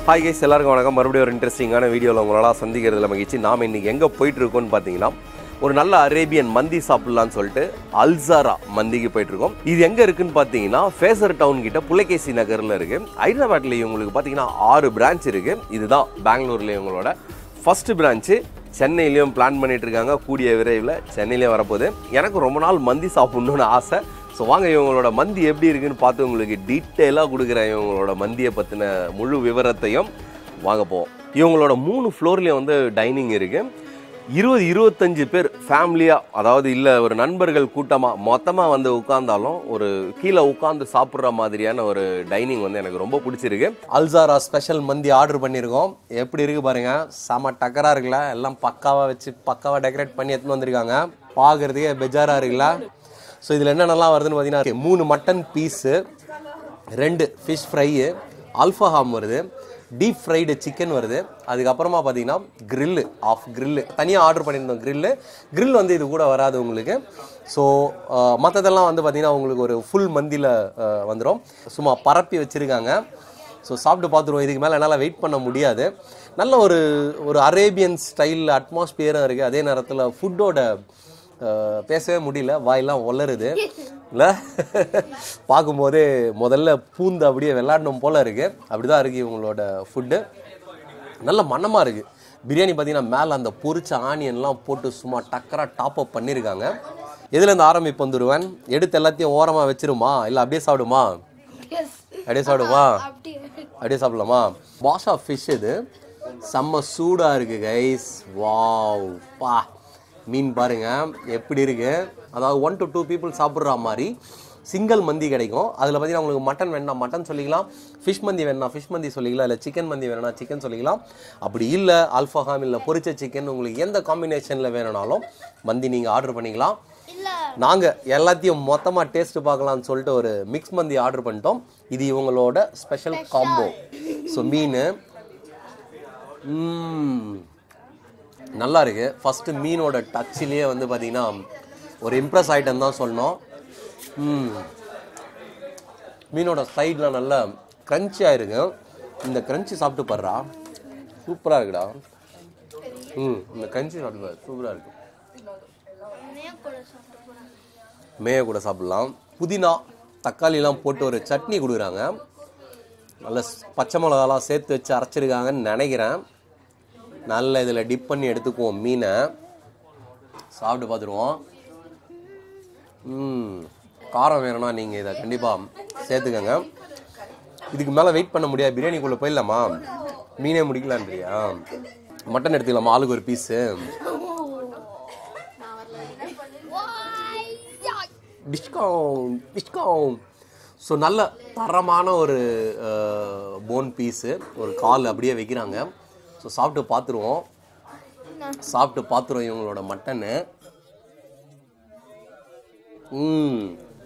Hi guys எல்லாருக்கும் வணக்கம் மறுபடியும் ஒரு இன்ட்ரெஸ்டிங்கான வீடியோவில் உங்களால் சந்திக்கிறதுல மகிழ்ச்சி நாம் இன்னைக்கு எங்கே போயிட்டு இருக்கோம்னு பார்த்தீங்கன்னா ஒரு நல்ல அரேபியன் மந்தி சாப்பிடலாம்னு சொல்லிட்டு அல்சாரா மந்திக்கு போயிட்டு இருக்கோம் இது எங்கே இருக்குன்னு பார்த்தீங்கன்னா ஃபேசர் டவுன் கிட்ட புலகேசி நகரில் இருக்கு ஹைதராபாத்ல உங்களுக்கு பார்த்தீங்கன்னா ஆறு பிரான்ச் இருக்கு இதுதான் பெங்களூர்ல இவங்களோட ஃபர்ஸ்ட் பிரான்ச்சு சென்னையிலையும் பிளான் பண்ணிட்டு இருக்காங்க கூடிய விரைவில் சென்னையிலையும் வரப்போகுது எனக்கு ரொம்ப நாள் மந்தி சாப்பிடணும்னு ஆசை ஸோ வாங்க இவங்களோட மந்தி எப்படி இருக்குன்னு பார்த்து உங்களுக்கு டீட்டெயிலாக கொடுக்குறேன் இவங்களோட மந்தியை பற்றின முழு விவரத்தையும் வாங்க போவோம் இவங்களோட மூணு ஃப்ளோர்லேயும் வந்து டைனிங் இருக்குது இருபது இருபத்தஞ்சு பேர் ஃபேமிலியாக அதாவது இல்லை ஒரு நண்பர்கள் கூட்டமாக மொத்தமாக வந்து உட்கார்ந்தாலும் ஒரு கீழே உட்காந்து சாப்பிட்ற மாதிரியான ஒரு டைனிங் வந்து எனக்கு ரொம்ப பிடிச்சிருக்கு அல்சாரா ஸ்பெஷல் மந்தி ஆர்டர் பண்ணியிருக்கோம் எப்படி இருக்கு பாருங்க செம டக்கராக இருக்குல்ல எல்லாம் பக்காவாக வச்சு பக்காவாக டெக்கரேட் பண்ணி எடுத்துன்னு வந்திருக்காங்க பார்க்குறதுக்கே பெஜாராக இருக்குல்ல ஸோ இதில் என்னென்னலாம் வருதுன்னு பார்த்தீங்கன்னா மூணு மட்டன் பீஸு ரெண்டு ஃபிஷ் ஃப்ரையு ஆல்ஃபாஹாம் வருது டீப் ஃப்ரைடு சிக்கன் வருது அதுக்கப்புறமா பார்த்தீங்கன்னா கிரில்லு ஆஃப் கிரில்லு தனியாக ஆர்டர் பண்ணியிருந்தோம் கிரில்லு grill வந்து இது கூட வராது உங்களுக்கு ஸோ மற்றதெல்லாம் வந்து பார்த்தீங்கன்னா உங்களுக்கு ஒரு ஃபுல் மந்தியில் வந்துடும் சும்மா பரப்பி வச்சுருக்காங்க ஸோ சாப்பிட்டு பார்த்துருவோம் இதுக்கு மேலே என்னால் வெயிட் பண்ண முடியாது நல்ல ஒரு ஒரு அரேபியன் ஸ்டைல் அட்மாஸ்பியரும் இருக்குது அதே நேரத்தில் ஃபுட்டோட அஹ் பேசவே முடியல வாயெல்லாம் ஒளருது இல்லை பார்க்கும்போதே முதல்ல பூந்து அப்படியே விளாடணும் போல இருக்கு அப்படிதான் இருக்கு இவங்களோட ஃபுட்டு நல்ல மணமாக இருக்கு பிரியாணி பார்த்தீங்கன்னா மேலே அந்த பொரிச்ச ஆனியன்லாம் போட்டு சும்மா டக்கராக டாப் அப் பண்ணியிருக்காங்க எதுலேருந்து ஆரம்பிப்பு வந்துடுவேன் எடுத்து எல்லாத்தையும் ஓரமாக வச்சிருமா இல்லை அப்படியே சாப்பிடுமா அப்படியே சாப்பிடுமா அப்படியே சாப்பிடலாமா பாஷா ஃபிஷ் இது செம்ம சூடாக இருக்கு கைஸ் வாவ் பா மீன் பாருங்க எப்படி இருக்கு அதாவது ஒன் டு டூ பீப்புள் சாப்பிட்ற மாதிரி சிங்கிள் மந்தி கிடைக்கும் அதில் பார்த்தீங்கன்னா உங்களுக்கு மட்டன் வேணா மட்டன் சொல்லிக்கலாம் ஃபிஷ் மந்தி வேணா ஃபிஷ் மந்தி சொல்லிக்கலாம் இல்லை சிக்கன் மந்தி வேணும்னா சிக்கன் சொல்லிக்கலாம் அப்படி இல்லை அல்ஃபஹாம் இல்லை பொரிச்ச சிக்கன் உங்களுக்கு எந்த காம்பினேஷனில் வேணும்னாலும் மந்தி நீங்கள் ஆர்டர் பண்ணிக்கலாம் நாங்கள் எல்லாத்தையும் மொத்தமாக டேஸ்ட் பார்க்கலாம்னு சொல்லிட்டு ஒரு மிக்ஸ் மந்தி ஆர்டர் பண்ணிட்டோம் இது இவங்களோட ஸ்பெஷல் காம்போ ஸோ மீன் ம், நல்லா இருக்கு ஃபர்ஸ்ட் மீனோட டச்சிலேயே வந்து பார்த்தீங்கன்னா ஒரு இம்ப்ரெஸ் ஐட்டம் தான் சொன்னோம் ம் மீனோட சைடில் நல்லா க்ரன்ச்சியாக இருக்கு இந்த க்ரன்ச்சி சாப்பிட்டு பாடுறா சூப்பராக இருக்குடா ம் இந்த க்ரன்ச்சி சாப்பிட்டு பாரு சூப்பராக இருக்கு மேய கூட சாப்பிடலாம் புதினா தக்காளிலாம் போட்டு ஒரு சட்னி கொடுக்குறாங்க நல்ல ஸ்- பச்சை மிளகாலாம் சேர்த்து வச்சு அரைச்சிருக்காங்கன்னு நினைக்கிறேன் நல்ல இதில் டிப் பண்ணி எடுத்துக்குவோம் மீனை சாப்பிட்டு பார்த்துருவோம் ம் காரம் வேணும்னா நீங்கள் இதை கண்டிப்பாக சேர்த்துக்கங்க இதுக்கு மேலே வெயிட் பண்ண முடியாது பிரியாணிக்குள்ளே போயிடலாமா மீனே முடிக்கலான்றியா மட்டன் எடுத்துக்கலாமா ஆளுக்கு ஒரு பீஸு டிஸ்கவுண்ட் டிஸ்கவுண்ட் ஸோ நல்ல தரமான ஒரு போன் பீஸு ஒரு கால் அப்படியே வைக்கிறாங்க ஸோ சாப்பிட்டு பார்த்துருவோம் சாப்பிட்டு பார்த்துருவோம் இவங்களோட மட்டனு ம்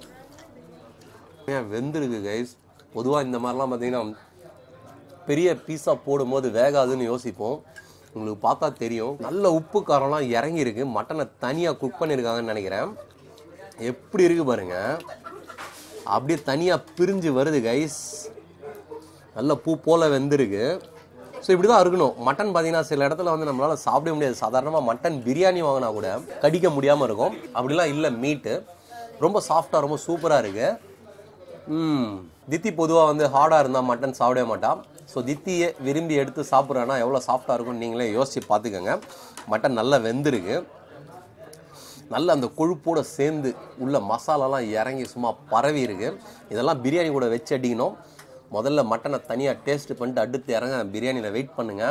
ஏன் வெந்திருக்கு கைஸ் பொதுவாக இந்த மாதிரிலாம் பார்த்தீங்கன்னா பெரிய பீஸா போடும்போது வேகாதுன்னு யோசிப்போம் உங்களுக்கு பார்த்தா தெரியும் நல்ல உப்பு காரம்லாம் இறங்கியிருக்கு மட்டனை தனியாக குக் பண்ணியிருக்காங்கன்னு நினைக்கிறேன் எப்படி இருக்கு பாருங்க அப்படியே தனியாக பிரிஞ்சு வருது கைஸ் நல்ல பூ போல வெந்திருக்கு ஸோ இப்படி தான் இருக்கணும் மட்டன் பார்த்தீங்கன்னா சில இடத்துல வந்து நம்மளால் சாப்பிட முடியாது சாதாரணமாக மட்டன் பிரியாணி வாங்கினா கூட கடிக்க முடியாமல் இருக்கும் அப்படிலாம் இல்லை மீட்டு ரொம்ப சாஃப்டாக ரொம்ப சூப்பராக இருக்கு ம் தித்தி பொதுவாக வந்து ஹார்டாக இருந்தால் மட்டன் சாப்பிடவே மாட்டான் ஸோ தித்தியை விரும்பி எடுத்து சாப்பிட்றான்னா எவ்வளோ சாஃப்டாக இருக்கும்னு நீங்களே யோசிச்சு பார்த்துக்கோங்க மட்டன் நல்லா வெந்திருக்கு நல்ல அந்த கொழுப்போட சேர்ந்து உள்ள மசாலாலாம் இறங்கி சும்மா பரவி இருக்கு இதெல்லாம் பிரியாணி கூட வச்சு அடிக்கணும் முதல்ல மட்டனை தனியாக டேஸ்ட் பண்ணிட்டு அடுத்து இறங்க பிரியாணியில் வெயிட் பண்ணுங்க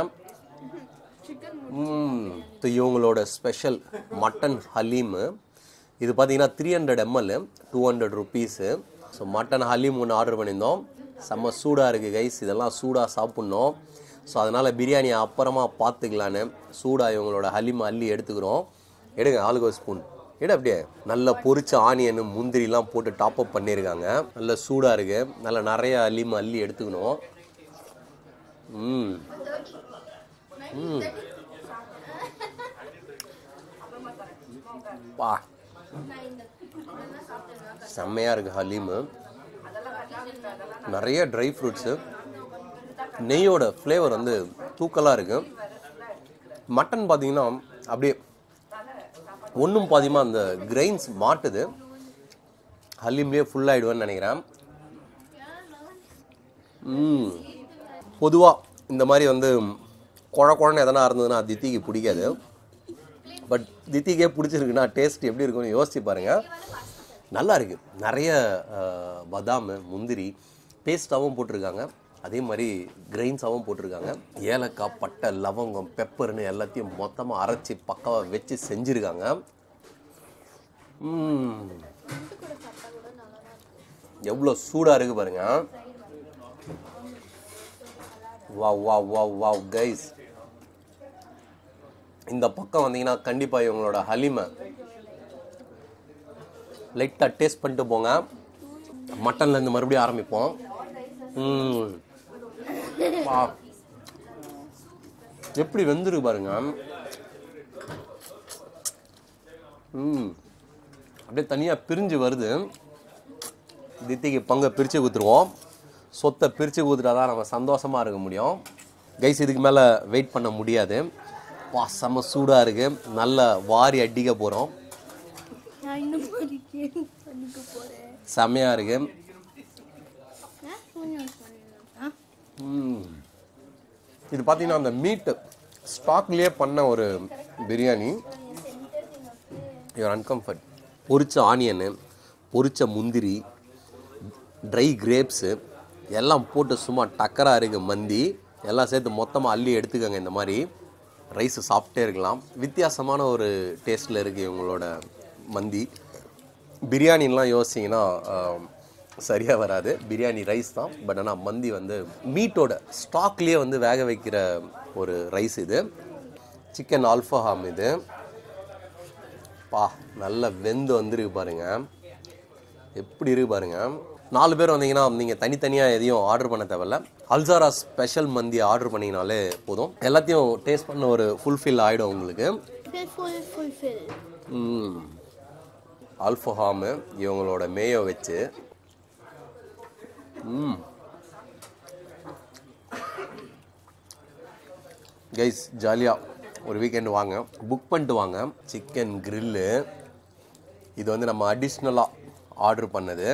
ம் இது இவங்களோட ஸ்பெஷல் மட்டன் ஹலீமு இது பார்த்தீங்கன்னா three hundred ML two hundred rupees so mutton haleem ஒன்று ஆர்டர் பண்ணியிருந்தோம் செம்ம சூடாக இருக்குது கைஸ் இதெல்லாம் சூடாக சாப்பிட்ணும் ஸோ அதனால் பிரியாணியை அப்புறமா பார்த்துக்கலான்னு சூடாக இவங்களோட ஹலீம் அள்ளி எடுத்துக்கிறோம் எடுங்க ஆளுக்கு ஒரு ஸ்பூன் எடு அப்படியே நல்ல பொரிச்ச ஆனியன் முந்திரிலாம் போட்டு டாப் அப் பண்ணியிருக்காங்க நல்ல சூடாக இருக்குது நல்ல நிறைய அள்ளிம அள்ளி எடுத்துக்கணும் ம் ம் பா செம்மையாக இருக்குது ஹலீமு நிறைய ட்ரை ஃப்ரூட்ஸு நெய்யோட ஃப்ளேவர் வந்து தூக்கலாக இருக்கு மட்டன் பார்த்தீங்கன்னா அப்படியே ஒன்றும் பாதியமாக அந்த கிரெயின்ஸ் மாட்டுது ஹல்லிம்லேயே ஃபுல் ஆகிடுவேன்னு நினைக்கிறேன் ம் பொதுவாக இந்த மாதிரி வந்து குழ குழன்னு எதனா இருந்ததுன்னா தித்திக்கு பிடிக்காது பட் தித்திக்கே பிடிச்சிருக்குன்னா டேஸ்ட் எப்படி இருக்கும்னு யோசிச்சு பாருங்க நல்லா இருக்கு நிறைய அஹ், பாதாம் முந்திரி பேஸ்ட்டாகவும் போட்டிருக்காங்க அதே மாதிரி கிரெயின்ஸாகவும் போட்டிருக்காங்க ஏலக்காய் பட்டை லவங்கம் பெப்பர்னு எல்லாத்தையும் மொத்தமாக அரைச்சி பக்காவாக வச்சு செஞ்சுருக்காங்க ம் எவ்வளோ சூடாக இருக்கு பாருங்க wow wow wow wow guys இந்த பக்கம் வந்தீங்கன்னா கண்டிப்பாக இவங்களோட ஹலிமை லைட்டாக டேஸ்ட் பண்ணிட்டு போங்க மட்டன்லேருந்து மறுபடியும் ஆரம்பிப்போம் ம். வா. எப்படி வெந்திருக்கு பாருங்க ம் அப்படியே தனியாக பிரிஞ்சு வருது தித்திக்கு பங்கை பிரித்து கொடுத்துருவோம் சொத்தை பிரித்து கொடுத்துட்டா தான் நம்ம சந்தோஷமாக இருக்க முடியும் கைஸ் இதுக்கு மேலே வெயிட் பண்ண முடியாது வா செம்ம சூடாக இருக்குது நல்லா வாரி அடிக்க போகிறோம் நான் இன்னும் படிக்க பண்ணிக்க போறேன் செம்மையாக இருக்கு கொஞ்சம் பண்ணிடலாம் ம். இது பார்த்தீங்கன்னா அந்த மீட்டு ஸ்டாக்லேயே பண்ண ஒரு பிரியாணி யுவர் அன்கம்ஃபர்ட் பொரிச்ச ஆனியனு பொரிச்ச முந்திரி ட்ரை கிரேப்ஸு எல்லாம் போட்டு சும்மா டக்கராக இருக்குது மந்தி எல்லாம் சேர்த்து மொத்தமாக அள்ளி எடுத்துக்கோங்க இந்த மாதிரி ரைஸ் சாப்பிட்டே இருக்கலாம் வித்தியாசமான ஒரு டேஸ்ட்டில் இருக்குது இவங்களோட மந்தி பிரியாணிலாம் யோசிச்சிங்கன்னா சரியாக வராது பிரியாணி ரைஸ் தான் பட் ஆனால் மந்தி வந்து மீட்டோட ஸ்டாக்லேயே வந்து வேக வைக்கிற ஒரு ரைஸ் இது சிக்கன் ஆல்ஃபஹாம் இது பா நல்ல வெந்து வந்துருக்கு பாருங்க எப்படி இருக்கு பாருங்க நாலு பேர் வந்தீங்கன்னா நீங்கள் தனித்தனியாக எதையும் ஆர்டர் பண்ண தேவையில்ல அல்சாரா ஸ்பெஷல் மந்தி ஆர்டர் பண்ணிங்கனாலே போதும் எல்லாத்தையும் டேஸ்ட் பண்ண ஒரு ஃபுல்ஃபில் ஆகிடும் உங்களுக்கு ஃபுல் ஃபுல்ஃபில் ம். அல்ஃபஹாமு இவங்களோட மேயோ வச்சு ம் கைஸ் ஜாலியாக ஒரு வீக்கெண்டு வாங்க புக் பண்ணிட்டு வாங்க சிக்கன் கிரில்லு இது வந்து நம்ம அடிஷ்னலாக ஆர்டர் பண்ணது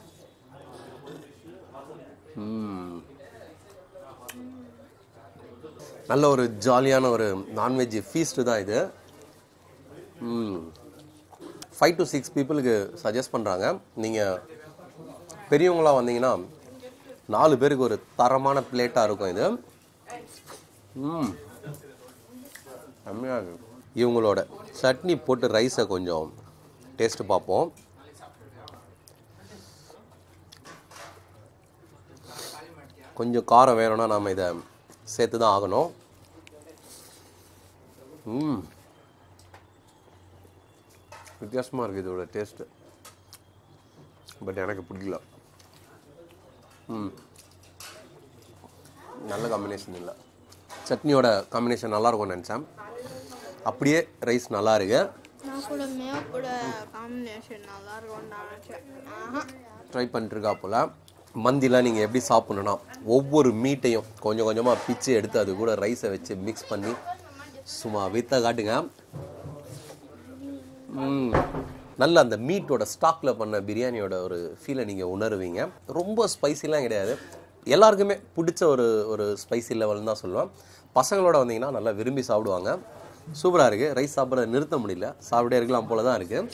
ம். நல்ல ஒரு ஜாலியான ஒரு நான்வெஜ் ஃபீஸ்ட்டு தான் இது ஃபைவ் டு சிக்ஸ் பீப்புளுக்கு சஜஸ்ட் பண்ணுறாங்க நீங்கள் பெரியவங்களாக வந்தீங்கன்னா நாலு பேருக்கு ஒரு தரமான பிளேட்டாக இருக்கும் இது ம் செம்மையாக இருக்கு இவங்களோட சட்னி போட்டு ரைஸை கொஞ்சம் டேஸ்ட்டு பார்ப்போம் கொஞ்சம் காரம் வேணும்னா நாம் இதை சேர்த்து தான் ஆகணும் ம் வித்தியாசமாக இருக்குது இதோட டேஸ்ட்டு பட் எனக்கு பிடிக்கல ம் நல்ல காம்பினேஷன் இல்லை சட்னியோட காம்பினேஷன் நல்லா இருக்கும்னு நினச்சேன் அப்படியே ரைஸ் நல்லா இருக்கு நான் கூட மேவோட காம்பினேஷன் நல்லா இருக்கும்னு நினச்சேன் ஆஹா ட்ரை பண்ணிட்டுருக்கா போல் மந்திலாம் நீங்கள் எப்படி சாப்பிட்ணுன்னா ஒவ்வொரு மீட்டையும் கொஞ்சம் கொஞ்சமாக பிச்சு எடுத்து அது கூட ரைஸை வச்சு மிக்ஸ் பண்ணி சும்மா வித்த காட்டுங்க ம். நல்ல அந்த மீட்டோட ஸ்டாக்கில் பண்ண பிரியாணியோட ஒரு ஃபீலை நீங்கள் உணருவீங்க ரொம்ப ஸ்பைசிலாம் கிடையாது எல்லாருக்குமே பிடிச்ச ஒரு ஒரு ஸ்பைசி லெவல்னு தான் சொல்லுவேன் பசங்களோட வந்தீங்கன்னா நல்லா விரும்பி சாப்பிடுவாங்க சூப்பராக இருக்குது ரைஸ் சாப்பிட்றத நிறுத்த முடியல சாப்பிட்டே இருக்கலாம் போல தான் இருக்குது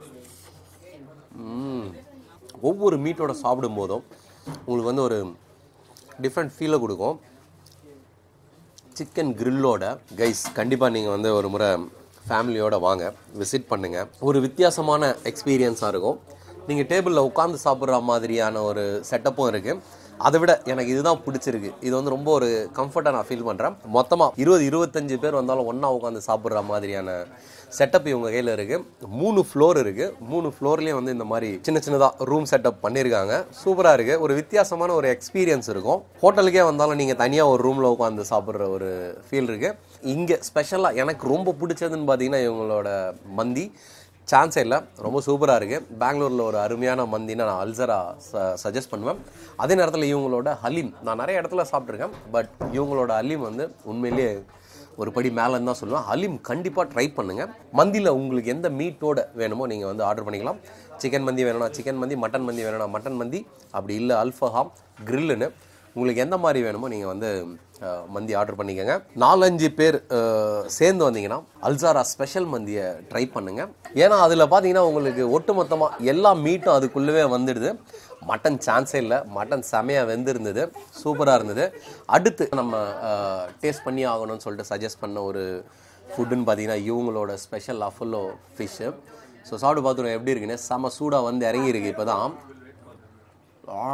ம். ஒவ்வொரு மீட்டோட சாப்பிடும் போதும் உங்களுக்கு வந்து ஒரு டிஃப்ரெண்ட் ஃபீலை கொடுக்கும் சிக்கன் கிரில்லோட கைஸ் கண்டிப்பாக நீங்கள் வந்து ஒரு முறை ஃபேமிலியோட வாங்க விசிட் பண்ணுங்கள் ஒரு வித்தியாசமான எக்ஸ்பீரியன்ஸாக இருக்கும் நீங்கள் டேபிளில் உட்காந்து சாப்பிட்ற மாதிரியான ஒரு செட்டப்பும் இருக்குது அதை விட எனக்கு இதுதான் பிடிச்சிருக்கு இது வந்து ரொம்ப ஒரு கம்ஃபர்ட்டாக நான் ஃபீல் பண்ணுறேன் மொத்தமாக இருபது இருபத்தஞ்சு பேர் வந்தாலும் ஒன்றா உட்காந்து சாப்பிட்ற மாதிரியான செட்டப் இவங்க கையில் இருக்குது மூணு ஃப்ளோர் இருக்குது மூணு ஃப்ளோர்லேயும் வந்து இந்த மாதிரி சின்ன சின்னதாக ரூம் செட்டப் பண்ணியிருக்காங்க சூப்பராக இருக்குது ஒரு வித்தியாசமான ஒரு எக்ஸ்பீரியன்ஸ் இருக்கும் ஹோட்டலுக்கே வந்தாலும் நீங்கள் தனியாக ஒரு ரூமில் உட்காந்து சாப்பிட்ற ஒரு ஃபீல் இருக்குது இங்கே ஸ்பெஷலாக எனக்கு ரொம்ப பிடிச்சதுன்னு பார்த்தீங்கன்னா இவங்களோட மந்தி சான்ஸே இல்லை ரொம்ப சூப்பராக இருக்குது பெங்களூரில் ஒரு அருமையான மந்தினா நான் அல்சரா ச சஜஸ்ட் பண்ணுவேன் அதே நேரத்தில் இவங்களோட ஹலீம் நான் நிறைய இடத்துல சாப்பிட்ருக்கேன் பட் இவங்களோட ஹலீம் வந்து உண்மையிலேயே ஒரு படி மேலேன்னு தான் சொல்லுவேன் ஹலீம் கண்டிப்பாக ட்ரை பண்ணுங்கள் மந்தியில் உங்களுக்கு எந்த மீட்டோட வேணுமோ நீங்கள் வந்து ஆர்டர் பண்ணிக்கலாம் சிக்கன் மந்தி வேணும்னா சிக்கன் மந்தி மட்டன் மந்தி வேணும்னா மட்டன் மந்தி அப்படி இல்லை அல்ஃபஹாம் கிரில்லுன்னு உங்களுக்கு எந்த மாதிரி வேணுமோ நீங்கள் வந்து அஹ், மந்தி ஆர்டர் பண்ணிக்கோங்க நாலஞ்சு பேர் அஹ், சேர்ந்து வந்தீங்கன்னா அல்சாரா ஸ்பெஷல் மந்தியை ட்ரை பண்ணுங்கள் ஏன்னா அதில் பார்த்தீங்கன்னா உங்களுக்கு ஒட்டுமொத்தமாக எல்லா மீட்டும் அதுக்குள்ளவே வந்துடுது மட்டன் சான்ஸே இல்லை மட்டன் செமையாக வெந்திருந்தது சூப்பராக இருந்தது அடுத்து நம்ம டேஸ்ட் பண்ணி ஆகணும்னு சொல்லிட்டு சஜஸ்ட் பண்ண ஒரு ஃபுட்டுன்னு பார்த்தீங்கன்னா இவங்களோட ஸ்பெஷல் அஃபுல்லோ ஃபிஷ்ஷு ஸோ சாப்பிட்டு பார்த்துருவோம் எப்படி இருக்குன்னு செம சூடாக வந்து இறங்கியிருக்கு இப்போ தான் ஆ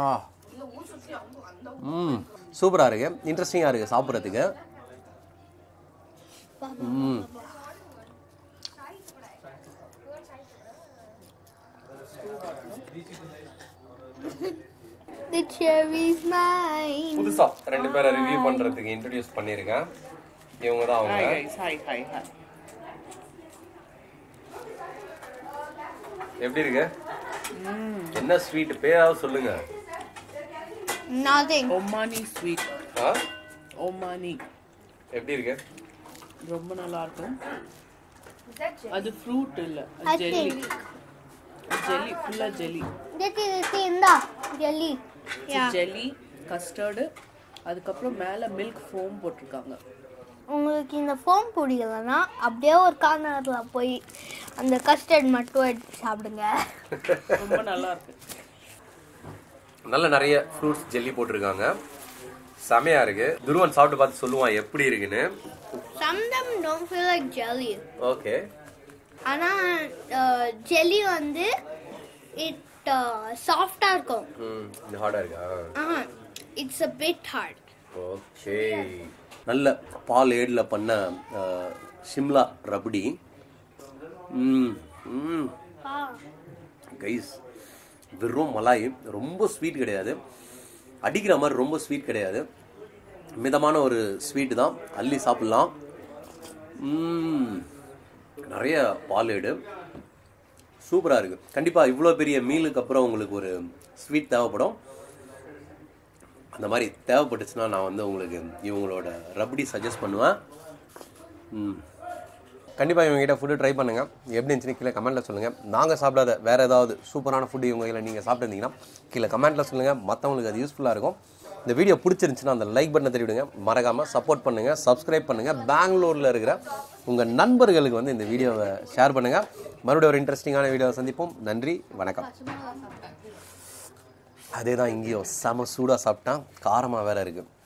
ம் சூப்பராக இருக்கு இன்ட்ரெஸ்டிங்காக இருக்குது சாப்பிட்றதுக்கு ம் The cherry's mine. புதுசாக ரெண்டு பேரை ரிவ்யூ பண்ணுறதுக்கு இன்ட்ரடியூஸ் பண்ணியிருக்கேன் இவங்க தான் Hi அவங்க guys, hi, hi, hi. எப்படி இருக்கு என்ன ஸ்வீட் பேராவது சொல்லுங்க Nothing. Omani sweet. ஆ Omani. எப்படி இருக்கு ரொம்ப நல்லா இருக்கும் அது ஃப்ரூட் இல்ல I ஜெல்லி think. ஜெல்லி ஃபுல்லா jelly That is in the jelly. Yeah. Jelly custard அதுக்கப்புறம் மேல மில்க் ஃபோம் போட்டிருக்காங்க உங்களுக்கு இந்த ஃபோம் பிடிக்கலன்னா அப்படியே ஒரு கார்னரில் போய் அந்த கஸ்டர்ட் மட்டும் எடுத்து சாப்பிடுங்க ரொம்ப நல்லா இருக்கு நல்ல நிறைய ஃப்ரூட்ஸ் ஜெல்லி போட்டிருக்காங்க செமையா இருக்கு துருவன் சாப்பிட்டு பார்த்து சொல்லுவான் எப்படி இருக்குன்னு Some of them don't feel like jelly. Okay ஆனால் ஜெல்லி வந்து இட் சாஃப்டாக இருக்கும் ம் இந்த ஹார்டா இருக்கா ஆ it's a bit hard okay நல்ல பால் ஏடில் பண்ண அஹ், ஷிம்லா ரபடி ம் ம் கைஸ் வெறும் மலாய் ரொம்ப ஸ்வீட் கிடையாது அடிக்கிற மாதிரி ரொம்ப ஸ்வீட் கிடையாது மிதமான ஒரு ஸ்வீட் தான் அள்ளி சாப்பிட்லாம் ம், நிறைய பால் ஏடு சூப்பராக இருக்குது கண்டிப்பாக இவ்வளோ பெரிய மீலுக்கு அப்புறம் உங்களுக்கு ஒரு ஸ்வீட் தேவைப்படும் அந்த மாதிரி தேவைப்பட்டுச்சுன்னா நான் வந்து உங்களுக்கு இவங்களோட ரபடி சஜஸ்ட் பண்ணுவேன் ம் கண்டிப்பாக இவங்ககிட்ட ஃபுட்டு ட்ரை பண்ணுங்கள் எப்படி இருந்துச்சுன்னு கீழே கமெண்ட்டில் சொல்லுங்கள் நாங்கள் சாப்பிடாத வேறு ஏதாவது சூப்பரான ஃபுட்டு இவங்க கையில் நீங்கள் சாப்பிட்டுருந்தீங்கன்னா கீழே கமெண்ட்டில் சொல்லுங்கள் மற்றவங்களுக்கு அது யூஸ்ஃபுல்லாக இருக்கும் இந்த வீடியோ பிடிச்சிருந்துச்சுன்னா அந்த லைக் பட்டனை தெரிவிடுங்க மறக்காமல் சப்போர்ட் பண்ணுங்கள் சப்ஸ்கிரைப் பண்ணுங்கள் பெங்களூரில் இருக்கிற உங்கள் நண்பர்களுக்கு வந்து இந்த வீடியோவை ஷேர் பண்ணுங்கள் மறுபடியும் ஒரு இன்ட்ரெஸ்டிங்கான வீடியோவை சந்திப்போம் நன்றி வணக்கம் அதே தான் இங்கேயும் செம சூடாக சாப்பிட்டான் காரமாக வேற இருக்குது